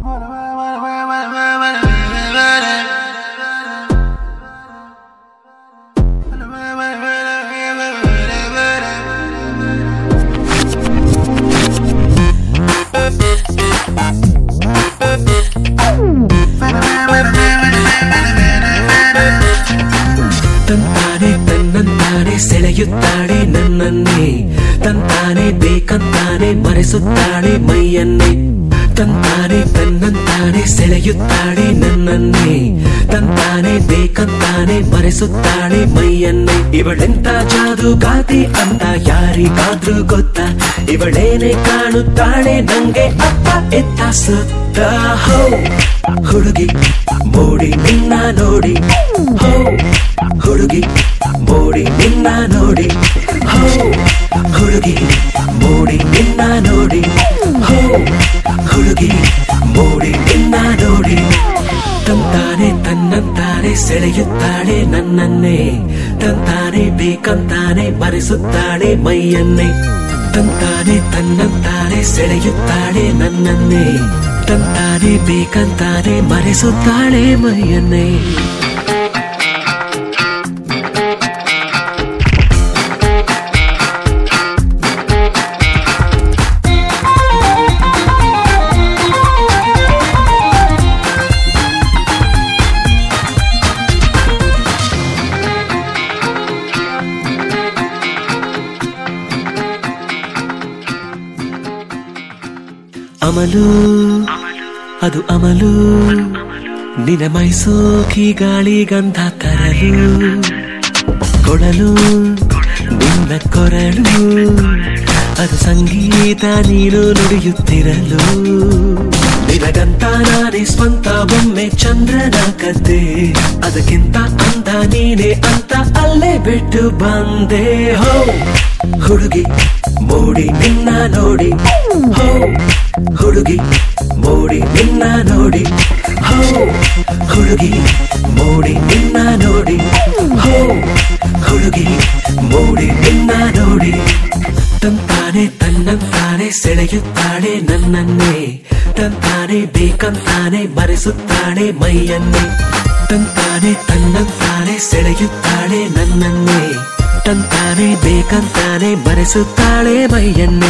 ತಂತಾನೆ ತನ್ನಂತಾನೆ ಸೆಳೆಯುತ್ತಾಳೆ ನನ್ನನ್ನೇ ತಂತಾನೆ ಬೇಕಂತಾನೆ ಮರೆಸುತ್ತಾಳೆ ಮೈಯನ್ನೇ ತಂತಾನೆ ತನ್ನಂತಾನೆ ಸೆಳೆಯುತ್ತಾಳೆ ನನ್ನನ್ನೇ ತಂತಾನೆ ಬೇಕಂತಾನೆ ಮರೆಸುತ್ತಾಳೆ ಮೈಯನ್ನೇ ಇವಳೆಂತ ಜಾದುಗಾತಿ ಅಂತ ಯಾರಿಗಾದ್ರೂ ಗೊತ್ತಾ ಇವಳೇನೆ ಕಾಣುತ್ತಾಳೆ ನಂಗೆ ಅಪ್ಪ ಎತ್ತ ಸುತ್ತ ಹೋ ಹುಡುಗಿ ಮೋಡಿ ನಿನ್ನ ನೋಡಿ ಹೋ ಹುಡುಗಿ ಮೋಡಿ ನಿನ್ನ ನೋಡಿ ಹೋ ಹುಡುಗಿ ಮೋಡಿ ನಿನ್ನ ನೋಡಿ ಹೋ ಹುಡುಗಿ ಮೋಡಿ ನಿನ್ನ ನೋಡಿ ತಂತಾನೆ ತನ್ನಂತಾನೆ ಸೆಳೆಯುತ್ತಾಳೆ ನನ್ನನ್ನೇ ತಂತಾನೆ ಬೇಕಂತಾನೆ ಮರೆಸುತ್ತಾಳೆ ಮೈಯನ್ನೇ ತಂತಾನೆ ತನ್ನಂತಾನೆ ಸೆಳೆಯುತ್ತಾಳೆ ನನ್ನನ್ನೇ ತಂತಾನೆ ಬೇಕಂತಾನೆ ಮರೆಸುತ್ತಾಳೆ ಮೈಯನ್ನೇ ಅಮಲು ಅದು ಅಮಲು ನಿನ ಮೈಸೋಕಿ ಗಾಳಿ ಗಂಧ ತರಲು ಕೊಡಲು ನಿನ್ನ ಕೊರಳು ಅದು ಸಂಗೀತ ನೀನು ನುಡಿಯುತ್ತಿರಲು ನಿನಗಂತ ನಾನೇ ಸ್ವಂತ ಒಮ್ಮೆ ಚಂದ್ರನ ಕತೆ ಅದಕ್ಕಿಂತ ಅಂದ ನೀನೆ ಅಂತ ಅಲ್ಲೇ ಬಿಟ್ಟು ಬಂದೆ ಹೋ ಹುಡುಗಿ ಮೋಡಿ ನಿನ್ನ ನೋಡಿ ಹೋ ಹುಡುಗಿ ಮೋಡಿ ನಿನ್ನ ನೋಡಿ ಹೋ ಹುಡುಗಿ ಮೋಡಿ ನಿನ್ನ ನೋಡಿ ಹೋ ಹುಡುಗಿ ಮೋಡಿ ನಿನ್ನ ನೋಡಿ ತಂತಾನೆ ತನ್ನಂತಾನೆ ಸೆಳೆಯುತ್ತಾಳೆ ನನ್ನನ್ನೇ ತಂತಾನೆ ಬೇಕಂತಾನೆ ಮರೆಸುತ್ತಾಳೆ ಮೈಯನ್ನೇ ತಂತಾನೆ ತನ್ನಂತಾನೆ ಸೆಳೆಯುತ್ತಾಳೆ ನನ್ನನ್ನೇ ತಂತಾನೆ ಬೇಕಂತಾನೆ ಮರೆಸುತ್ತಾಳೆ ಮೈಯನ್ನೇ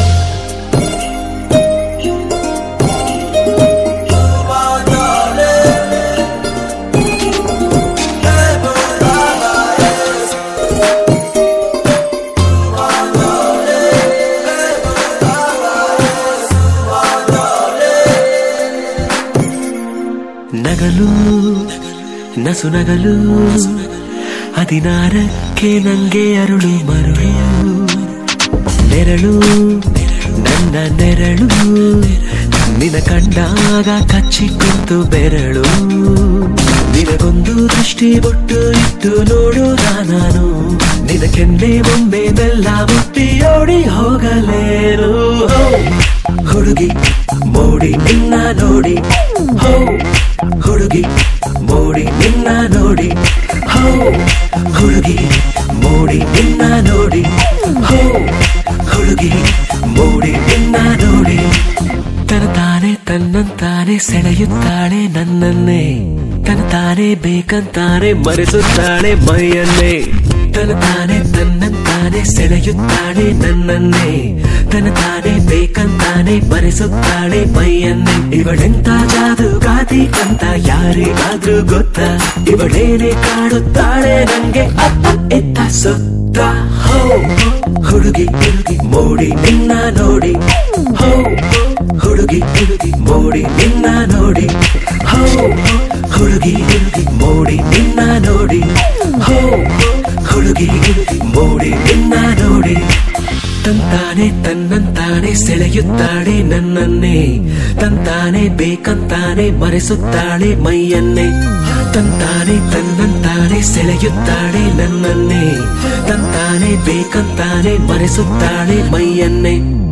ನಗಲು ನಸು ನಗಲು ಹದಿನಾರಕ್ಕೆ ನಂಗೆ ಅರುಳು ಮರುಳು ನೆರಳು ನನ್ನ ನೆರಳು ನಿನ ಕಂಡಾಗ ಕಚ್ಚಿ ಕುಂತು ಬೆರಳು ನಿನಗೊಂದು ದೃಷ್ಟಿ ಬೊಟ್ಟು ಇಟ್ಟು ನೋಡುದ ನಾನು ನಿನ ಕೆನ್ನೆ ಒಮ್ಮೆ ಬೆಲ್ಲ ಮುಟ್ಟಿ ಓಡಿ ಹೋಗಲೇನು ಹೋ, ಹುಡುಗಿ ಮೋಡಿ ನಿನ್ನ ನೋಡಿ ಹೋ ಹುಡುಗಿ ಮೋಡಿ ನಿನ್ನ ನೋಡಿ ಹೋ ಹುಡುಗಿ ಮೋಡಿ ನಿನ್ನ ನೋಡಿ ಹೋ ಹುಡುಗಿ ಮೋಡಿ ನಿನ್ನ ನೋಡಿ ತನ ತಾನೆ ತನ್ನಂತಾನೆ ಸೆಳೆಯುತ್ತಾಳೆ ನನ್ನನ್ನೇ ತನ ತಾನೇ ಬೇಕಂತಾನೆ ಮರೆಸುತ್ತಾಳೆ ಮೈಯನ್ನೇ ತನ ತಾನೆ ತನ್ನಂತಾನೆ ಸೆಳೆಯುತ್ತಾಳೆ ನನ್ನನ್ನೇ ತನ ತಾನೇ ಬೇಕಂತಾನೆ ಮರೆಸುತ್ತಾಳೆ ಮೈಯನ್ನೇ ಇವಳೆಂತ ಜಾದುಗಾತಿ ಅಂತ ಯಾರಿಗಾದ್ರೂ ಗೊತ್ತಾ ಇವಳೇನೆ ಕಾಡುತ್ತಾಳೆ ನಂಗೆ ಅಪ್ಪ ಎತ್ತ ಸುತ್ತ ಹೋ ಹುಡುಗಿ ಹುಡುಗಿ ಮೋಡಿ ನಿನ್ನ ನೋಡಿ ಹೋ ಹುಡುಗಿ ಹುಡುಗಿ ಮೋಡಿ ನಿನ್ನ ನೋಡಿ ಹೋ ಹುಡುಗಿ ಹುಡುಗಿ ಮೋಡಿ ನಿನ್ನ ನೋಡಿ ಹೋ ಹುಡುಗಿ ಹುಡುಗಿ ಮೋಡಿ ನಿನ್ನ ನೋಡಿ ತಂತಾನೆ ತನ್ನಂತಾನೆ ಸೆಳೆಯುತ್ತಾಳೆ ನನ್ನನ್ನೇ ತಂತಾನೆ ಬೇಕಂತಾನೆ ಮರೆಸುತ್ತಾಳೆ ಮೈಯನ್ನೇ ತಂತಾನೆ ತನ್ನಂತಾನೆ ಸೆಳೆಯುತ್ತಾಳೆ ನನ್ನನ್ನೇ ತಂತಾನೆ ಬೇಕಂತಾನೆ ಮರೆಸುತ್ತಾಳೆ ಮೈಯನ್ನೇ